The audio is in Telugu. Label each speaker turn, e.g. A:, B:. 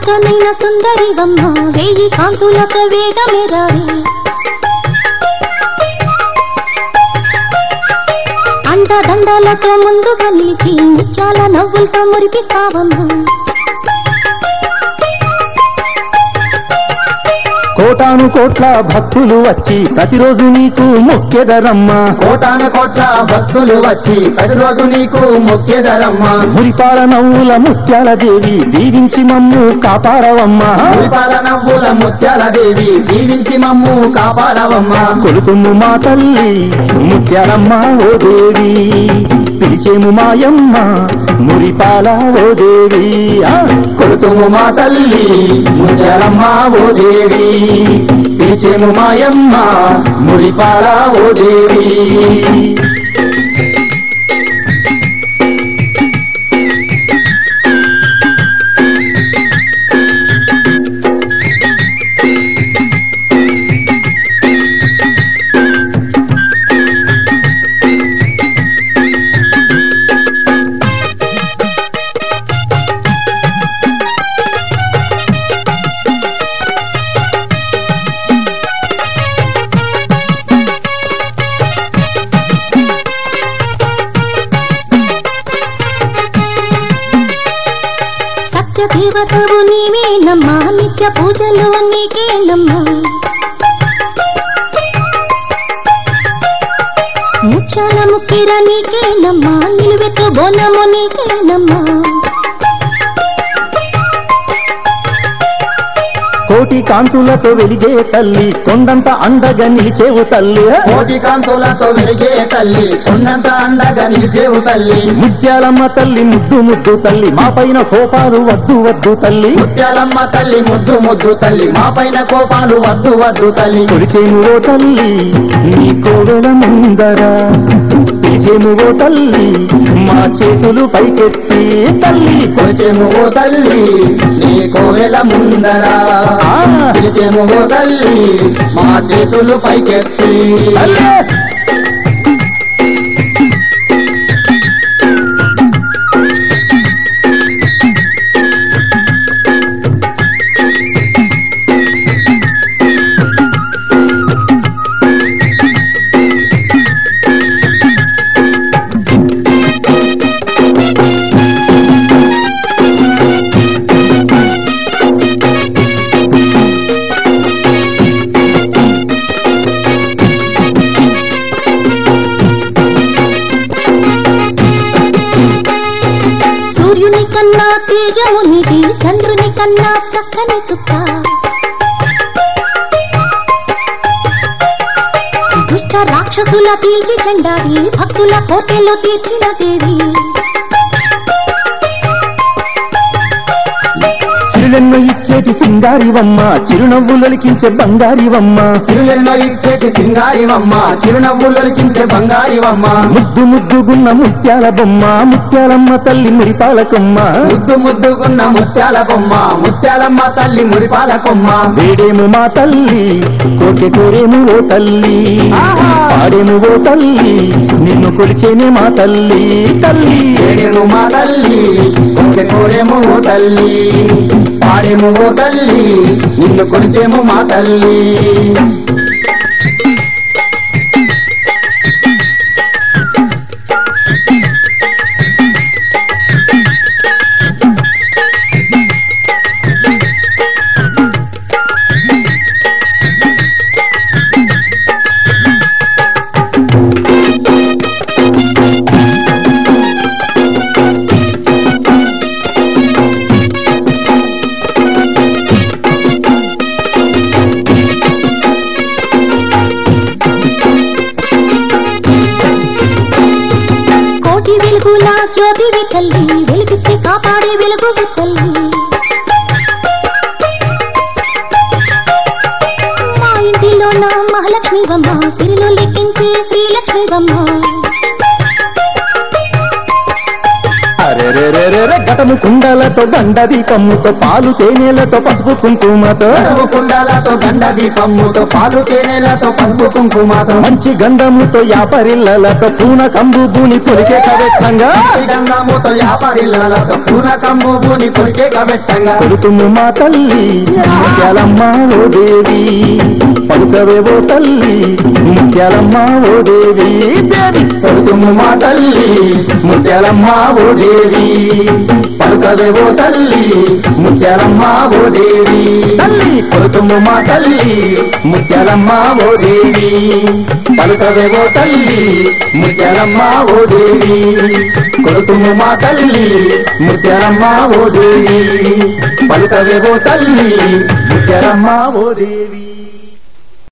A: అందమైన సుందరివమ్మ వేయి కాంతులతో వేగమే రావి అండ దండాలతో ముందుగా నిలిచి ముత్యాల నవ్వులతో మురిపిస్తావమ్మా
B: కోటాను కోట్ల భక్తులు వచ్చి ప్రతిరోజు నీకు మొక్కెదరమ్మా
C: కోటాను కోట్ల భక్తులు వచ్చి ప్రతిరోజు నీకు మొక్కేదరమ్మ
B: మురిపాల నవ్వుల ముత్యాల దేవి దీవించి మమ్ము కాపాడవమ్మా
C: మురిపాల నవ్వుల ముత్యాల దేవి దీవించి మమ్ము కాపాడవమ్మ
B: కొలుతుము మా తల్లి ముత్యాలమ్మ ఓ దేవి పిలిచేము మాయమ్మ మురిపాల ఓ దేవి ఆ,
C: కొడుతుము మా తల్లి ముత్యాలమ్మ ఓ దేవి పిలిచేము మాయమ్మ మురిపాల ఓ దేవి
A: సత్య దేవతవు నీవేనమ్మా నిత్య పూజలు నీకేనమ్మా ముత్యాల ముక్కిర నీకేనమ్మా నిలువెత్తు బోనము నీకేనమ్మా
B: కోటి కాంతులతో వెలిగే తల్లి కొండంత అండగా నిలిచేవు తల్లి
C: కోటి కాంతులతో వెలిగే తల్లి ఉన్నంత అండగా నిలిచేవు తల్లి
B: ముత్యాలమ్మ తల్లి ముద్దు ముద్దు తల్లి మా పైన కోపాలు వద్దు వద్దు తల్లి
C: ముత్యాలమ్మ తల్లి ముద్దు ముద్దు తల్లి మా పైన కోపాలు వద్దు వద్దు తల్లి
B: కొలిచేము ఓ తల్లి నీ కోవెల ముందర పిలిచేము ఓ తల్లి మా చేతులు పైకెత్తి తల్లి
C: కొలిచేము ఓ తల్లి నీ కోవెల ముందర
B: ఆ,
C: పిలిచేము ఓ తల్లి మా చేతులు పైకెత్తి
B: తల్లి
A: సూర్యుని కన్నా తేజము నీది చంద్రుని కన్నా చక్కని చుక్క దుష్ట రాక్షసుల తీర్చి చెండాడి భక్తుల కోటెలో తీర్చిన దేవి
B: సిరులెన్నో ఇచ్చేటి సింగారివమ్మ చిరునవ్వులొలికించే బంగారివమ్మ
C: సిరులెన్నో ఇచ్చేటి సింగారివమ్మ చిరునవ్వులొలికించే బంగారివమ్మ
B: ముద్దు ముద్దుగున్న ముత్యాల బొమ్మ ముత్యాలమ్మ తల్లి మురిపాలకొమ్మ
C: ముద్దు ముద్దుగున్న ముత్యాల బొమ్మ ముత్యాలమ్మ తల్లి మురిపాల కొమ్మ
B: వేడేము మా తల్లి కోటి కోరేము ఓ తల్లి పాడేము ఓ తల్లి నిన్ను కొలిచేనే మా తల్లి తల్లి
C: ఏడేము మా తల్లి కోటె కోరేము ఓ తల్లి పాడేము ఓ తల్లి నిన్ను కొలిచేము మా తల్లి
A: కోటి వెలుగుల జ్యోతివి తల్లి వెలుగిచ్చి కాపాడే వెలుగు తల్లి మా ఇంటిలో నా మహాలక్ష్మి బొమ్మ సిరిలో లెక్కించే శ్రీలక్ష్మి బొమ్మ
B: అరెరెరెరెరె ఘటము కుండలతో గండ దీపముతో పాలు తేనెలతో పసుపు కుంకుమతో
C: పసుపు కుండాలతో గండ దీపమ్ముతో పాలు తేనెలతో పసుపు కుంకుమతో
B: మంచి గంధముతో యాపరిల్లలతో పూన కంబు భూని పులికే కవెత్తంగా
C: గంధముతో వ్యాపారిల్లలతో పూన కంబు భూని పొలికే కబెట్టంగా
B: కొడుతుము మా తల్లి ముత్యాలమ్మ ఓ దేవి పలుకవేవో తల్లి ముత్యాలమ్మ ఓ దేవి దేవి
C: కొడుతుము మా తల్లి ముత్యాలమ్మ ఓ దేవి పలుకవేవో తల్లి ముత్యాలమ్మ ఓ దేవి
B: తల్లి
C: కొడుతుము మా తల్లి ముత్యాలమ్మ ఓ దేవి పలుకవేవో తల్లి ముత్యాలమ్మ ఓ దేవి కొడుతుము మా తల్లి ముత్యాలమ్మ ఓ దేవి పలుకవేవో తల్లి ముత్యాలమ్మ ఓ దేవి